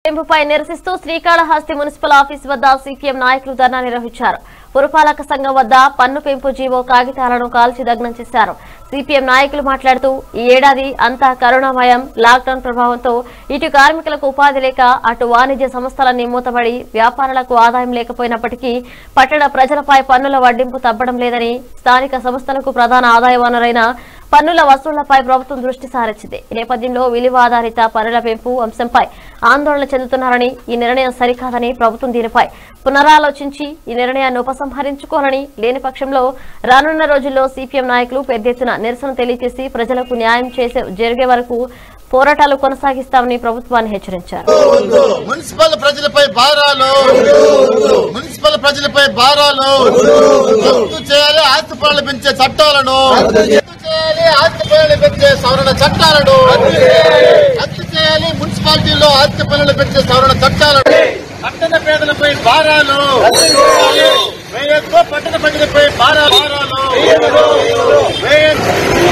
పెంపుపై నిరసిస్తూ Srikalahasti municipal office వద్ద CPM నాయకులు ధర్నా నిర్వహించారు పురపాలక సంఘం వద్ద పన్ను పెంపు జీవో కాగితాలను కాల్చి దగ్నం చేశారు సిపిఎం నాయకులు మాట్లాడుతూ ఈ ఏడాది అంతా కరోనామయం లాక్డౌన్ ప్రభావంతో ఇటు కార్మికులకు ఉపాధి లేక అటు వాణిజ్య సంస్థలన్నీ మూతపడి వ్యాపారాలకు ఆదాయం లేకపోయినప్పటికీ పట్టణ ప్రజలపై పన్నుల వడ్డింపు తప్పడం లేదని స్థానిక సంస్థలకు ప్రధాన ఆదాయ వనరైన పన్నుల వసూళ్లపై ప్రభుత్వం దృష్టి సారించింది ఈ నేపథ్యంలో విలువ ఆధారిత పన్నుల పెంపు అంశంపై ఆందోళన చెందుతున్నారని ఈ నిర్ణయం సరికాదని ప్రభుత్వం దీనిపై పునరాలోచించి ఈ నిర్ణయాన్ని ఉపసంహరించుకోవాలని లేని పక్షంలో రానున్న రోజుల్లో సిపిఎం నాయకులు పెద్ద ఎత్తున నిరసన తెలియజేసి ప్రజలకు న్యాయం చేసే జరిగే వరకు పోరాటాలు కొనసాగిస్తామని ప్రభుత్వాన్ని హెచ్చరించారు మున్సిపల్ ప్రజలపై భారాలు మున్సిపల్ ప్రజలపై భారాలు రద్దు చేయాలి ఆస్తి పనులు పెంచే చట్టాలను రద్దు చేయాలి ఆస్తి పనులు పెంచే సవరణ చట్టాలను రద్దు చేయాలి మున్సిపాలిటీలో ఆస్తి పనులు పెంచే సవరణ చట్టాలను పట్టణ పేదలపై భారాలు వేయొద్దు పట్టణ ప్రజలపై భారాలు వేయొద్దు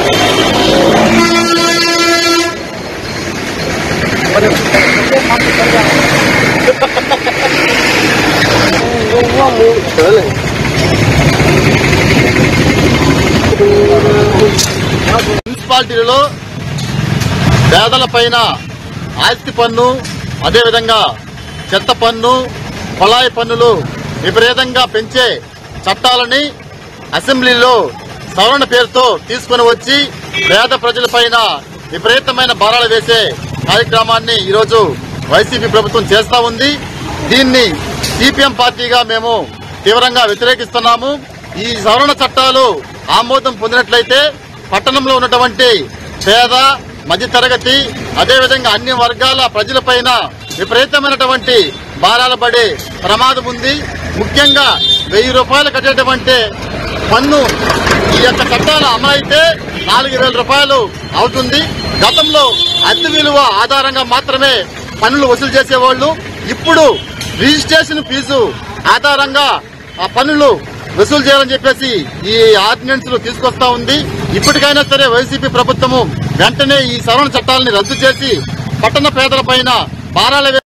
మున్సిపాలిటీలలో పేదల పైన ఆస్తి పన్ను అదేవిధంగా చెత్త పన్ను కొళాయి పన్నులు విపరీతంగా పెంచే చట్టాలని అసెంబ్లీలో సవరణ పేరుతో తీసుకుని వచ్చి పేద ప్రజలపైన విపరీతమైన భారాలు వేసే కార్యక్రమాన్ని ఈరోజు వైసీపీ ప్రభుత్వం చేస్తా ఉంది దీన్ని సిపిఎం పార్టీగా మేము తీవ్రంగా వ్యతిరేకిస్తున్నాము ఈ సవరణ చట్టాలు ఆమోదం పొందినట్లయితే పట్టణంలో ఉన్నటువంటి పేద మధ్యతరగతి అదేవిధంగా అన్ని వర్గాల ప్రజలపైన విపరీతమైనటువంటి భారాలు పడే ప్రమాదం ఉంది ముఖ్యంగా వెయ్యి రూపాయలు కట్టేటువంటి పన్ను ఈ యొక్క చట్టాలు అమలైతే నాలుగు వేల రూపాయలు అవుతుంది గతంలో అద్దె విలువ ఆధారంగా మాత్రమే పన్నులు వసూలు చేసేవాళ్ళు ఇప్పుడు రిజిస్ట్రేషన్ ఫీజు ఆధారంగా ఆ పన్నులు వసూలు చేయాలని చెప్పేసి ఈ ఆర్డినెన్స్ లు తీసుకొస్తా ఉంది ఇప్పటికైనా సరే వైసీపీ ప్రభుత్వము వెంటనే ఈ సవరణ చట్టాలని రద్దు చేసి పట్టణ పేదల పైన భారాల